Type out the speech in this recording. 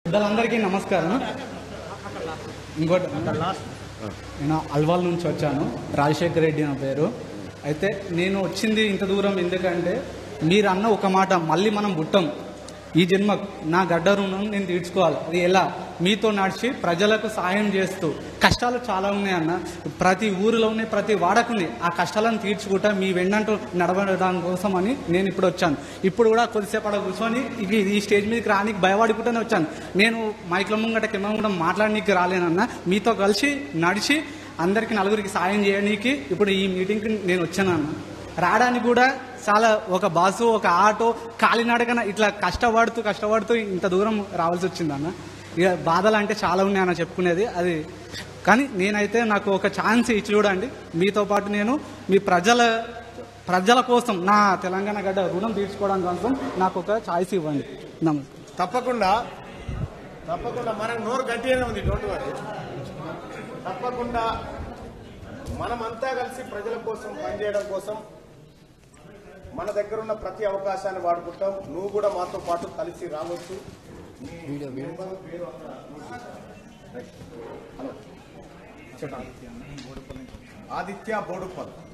పెద్దలందరికీ నమస్కారం ఇంకోటి నేను అల్వాల్ నుంచి వచ్చాను రాజశేఖర్ రెడ్డి నా పేరు అయితే నేను వచ్చింది ఇంత దూరం ఎందుకంటే మీరు అన్న ఒక మాట మళ్ళీ మనం పుట్టం ఈ జన్మ నా గడ్డ రుణం నేను తీర్చుకోవాలి అది ఎలా మీతో నడిచి ప్రజలకు సాయం చేస్తూ కష్టాలు చాలా ఉన్నాయన్న ప్రతి ఊరిలో ఉన్నాయి ప్రతి వాడకు ఉన్నాయి ఆ కష్టాలను తీర్చుకుంటా మీ వెన్నంటూ నడవడం కోసం అని నేను ఇప్పుడు వచ్చాను ఇప్పుడు కూడా కొద్దిసేపు అక్కడ కూర్చొని ఇక ఈ స్టేజ్ మీదకి రానికి భయపడుకుంటూనే వచ్చాను నేను మైక్ల ముంగట కింద ముంగట మాట్లాడనీకి రాలేనన్న మీతో కలిసి నడిచి అందరికి నలుగురికి సాయం చేయడానికి ఇప్పుడు ఈ మీటింగ్కి నేను వచ్చాను అన్న రావడానికి కూడా చాలా ఒక బస్సు ఒక ఆటో కాలినడకన ఇట్లా కష్టపడుతూ కష్టపడుతూ ఇంత దూరం రావాల్సి వచ్చింది అన్న ఇక బాధలు అంటే చాలా ఉన్నాయి అన్న చెప్పుకునేది అది కానీ నేనైతే నాకు ఒక ఛాన్స్ ఇచ్చి చూడండి మీతో పాటు నేను మీ ప్రజల ప్రజల కోసం నా తెలంగాణ గడ్డ రుణం తీర్చుకోవడం కోసం నాకు ఒక ఛాయిస్ ఇవ్వండి నమస్తే తప్పకుండా తప్పకుండా మనకు నోరు గట్టిగానే ఉంది డోంట్ వరీ తప్పకుండా మనమంతా కలిసి ప్రజల కోసం పనిచేయడం కోసం మన దగ్గర ఉన్న ప్రతి అవకాశాన్ని వాడుకుంటాం నువ్వు కూడా మాతో పాటు కలిసి రావచ్చు నీ నెంబరు, పేరు అక్కడ హలో చెప్పండి. ఆదిత్య బోడుపల్